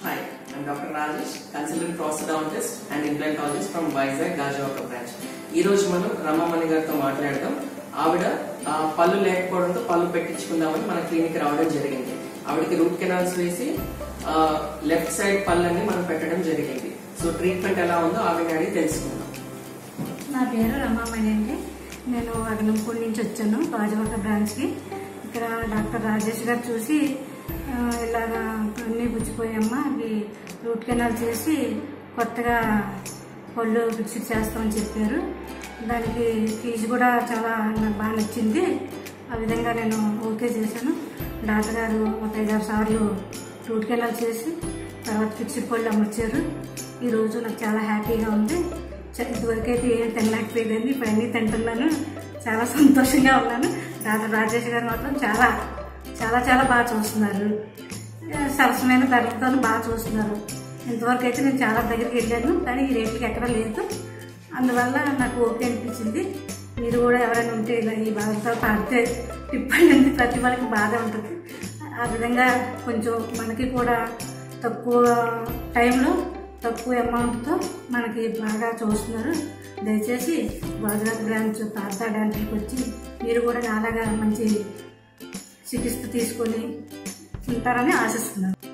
Hi, I'm Dr. Rajesh, consultant prosthodontist and implantologist from Vizag Gajawaka branch. ఈ రోజు మనం రమామణి గారితో మాట్లాడదాం ఆవిడ ఆ, పళ్ళు లేకపోవడంతో పళ్ళు పెట్టించుకుందామని మన క్లినిక్ రావడం జరిగింది ఆవిడకి రూట్ కెనాల్స్ వేసి లెఫ్ట్ సైడ్ పళ్ళని మనం పెట్టడం జరిగింది సో ట్రీట్మెంట్ ఎలా ఉందో ఆవిడని అడిగి తెలుసుకుందాం నా పేరు రమామణి అండి నేను అగనంపూడి నుంచి వచ్చాను గాజువాక బ్రాంచ్కి ఇక్కడ డాక్టర్ రాజేష్ గారు చూసి ఆ, ఇలాగ అన్నీ పుచ్చిపోయామ్మా అవి రూట్ కెనాల్ చేసి కొత్తగా పళ్ళు ఫిక్స్ చేస్తామని చెప్పారు దానికి ఫీజు కూడా చాలా నాకు బాగా నచ్చింది ఆ విధంగా నేను ఓకే చేశాను డాక్టర్ గారు ఒక ఐదారు సార్లు రూట్ కెనాల్ చేసి తర్వాత ఫిక్స్డ్ పళ్ళు అమర్చారు ఈరోజు నాకు చాలా హ్యాపీగా ఉంది చ- ఇదివరకైతే ఏం తినలేకపోయేదాన్ని ఇప్పుడు అన్నీ తింటున్నాను చాలా సంతోషంగా ఉన్నాను డాక్టర్ రాజేష్ గారు మాత్రం చాలా చాలా చాలా బాగా చూస్తున్నారు ఆ, సరసమైన ధరలతో బాగా చూస్తున్నారు ఇంతవరకు అయితే నేను చాలా దగ్గరికి వెళ్ళాను కానీ ఈ రేట్లకి ఎక్కడ లేదు అందువల్ల నాకు ఓకే అనిపించింది మీరు కూడా ఎవరైనా ఉంటే ఇలా ఈ బాధతో పడితే తిప్పండి ఉంది ప్రతి వాళ్ళకి బాధ ఉంటుంది ఆ విధంగా కొంచెం మనకి కూడా తక్కువ టైంలో తక్కువ అమౌంట్తో మనకి బాగా చూస్తున్నారు దయచేసి గోదావరి బ్రాంచ్ పార్థ డాంట్కి వచ్చి మీరు కూడా నాలాగా మంచి చికిత్స తీసుకొని ఉంటారని ఆశిస్తున్నాను